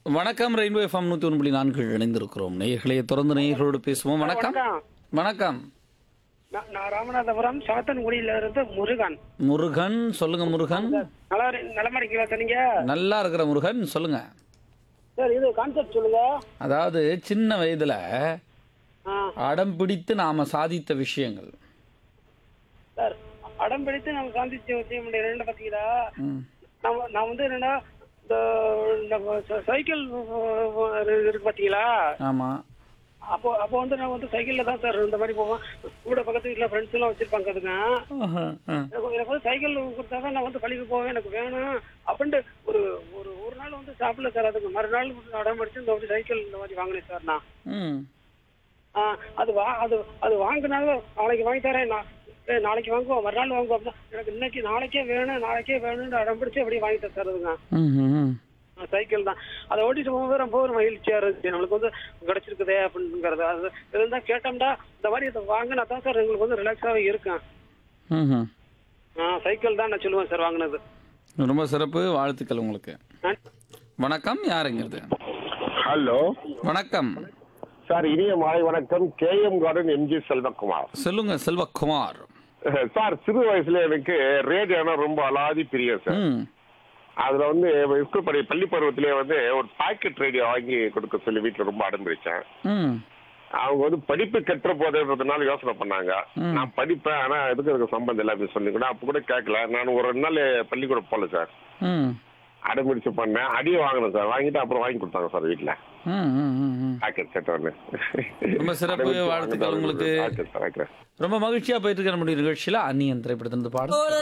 வணக்கம் rainbow FM நூற்றி ஒன்று புள்ளி நான்கு இணைந்திருக்கிறோம் நேயர்களே தொடர்ந்து நேயர்களோடு பேசுவோம் வணக்கம் வணக்கம் நான் நான் ராமநாதபுரம் சாத்தன்குடியில இருந்து முருகன் முருகன் சொல்லுங்க முருகன் நல்லா இரு- நலமா இருக்கீங்களா சார் நீங்க நல்லா இருக்கிற முருகன் சொல்லுங்க சார் இது கான்செப்ட் சொல்லுங்க அதாவது சின்ன வயதுல ஆ, அடம் பிடித்து நாம சாதித்த விஷயங்கள் சார் அடம் பிடித்து நம்ம சாந்திச்சு செய்ய முடியும் ரெண்டு பாத்தீங்களா ம். நம்ம நான் வந்து என்னன்னா இந்த நம்ம ச- சைக்கிள் அஹ், இருக்கு பாத்தீங்களா ஆமா அப்போ அப்போ வந்து நான் வந்து சைக்கிள்ல தான் சார் இந்த மாதிரி போவேன் கூட பக்கத்து வீட்டுல ஃப்ரெண்ட்ஸ் எல்லாம் வச்சிருப்பாங்க அதுங்க ஆஹா, ஆ. எனக்கு எனக்கு வந்து சைக்கிள் கொடுத்தா தான் நான் வந்து பள்ளிக்கு போவேன் எனக்கு வேணும் அப்படின்ட்டு ஒரு ஒரு ஒரு நாள் வந்து சாப்பிடல சார் அதுக்கு மறுநாள் அடம் அடிச்சு இந்த மாதிரி சைக்கிள் இந்த மாதிரி வாங்கினேன் சார் நான் ம் ஆ, அது வா அது அது வாங்கினாலும் நாளைக்கு வாங்கி தரேன் நான் ஏய், நாளைக்கு வாங்குவோம் மறுநாள் வாங்குவோம் அப்படின்னா எனக்கு இன்னைக்கு நாளைக்கே வேணும் நாளைக்கே வேணும்னு அடம் பிடிச்சி அப்படியே வாங்கி தர சார் அதுங்க ம், ம், ம். ஆ, சைக்கிள் தான் அதை ஓட்டிட்டு போகும்போது ரொம்ப ஒரு மகிழ்ச்சியா இருந்துச்சு நம்மளுக்கு வந்து கிடைச்சிருக்குதே அப்படிங்கிறது அது இருந்தா கேட்டோம்டா இந்த மாதிரி இதை வாங்கினா தான் சார் எங்களுக்கு வந்து ரிலாக்ஸாகவே இருக்கும் ம், ம். ஆ, சைக்கிள் தான் நான் சொல்லுவேன் சார் வாங்கினது ரொம்ப சிறப்பு வாழ்த்துக்கள் உங்களுக்கு நன்றி. வணக்கம் யாருங்கிறது ஹலோ வணக்கம் சார் இனிய மாலை வணக்கம் K M garden MG Selvakumar சொல்லுங்க செல்வகுமார் சார் சிறு வயசுல எனக்கு ரேடியோனா ரொம்ப அலாதி பிரியம் சார் ம் அதுல வந்து ஸ்கூல் படி பள்ளி பருவத்திலே வந்து ஒரு பாக்கெட் ரேடியோ வாங்கி கொடுக்க சொல்லி வீட்டுல ரொம்ப அடம்பிடிச்சேன் ம் அவங்க வந்து படிப்பு கெட்டுற போதுன்றதுனால யோசனை பண்ணாங்க ம். நான் படிப்பேன் ஆனா எதுக்கு எனக்கு சம்பந்தம் இல்லை அப்படின்னு சொல்லி கூட அப்ப கூட கேட்கல நான் ஒரு ரெண்டு நாள் பள்ளிக்கூடம் போகல சார் ம் அடம்பிடிச்சு பண்ணேன் அடியும் வாங்கினேன் சார் வாங்கிட்டு அப்புறம் வாங்கி கொடுத்தாங்க சார் வீட்டுல ம் ம் ம் ம் பாக்கெட் செட் ஒன்று ரொம்ப சிறப்பு வாழ்த்துக்கள் உங்களுக்கு ஓகே சார் ஓகே ரொம்ப மகிழ்ச்சியா போயிட்டு இருக்கிற நம்முடைய நிகழ்ச்சியில அந்நியன் திரைப்படத்திலிருந்து பாடம்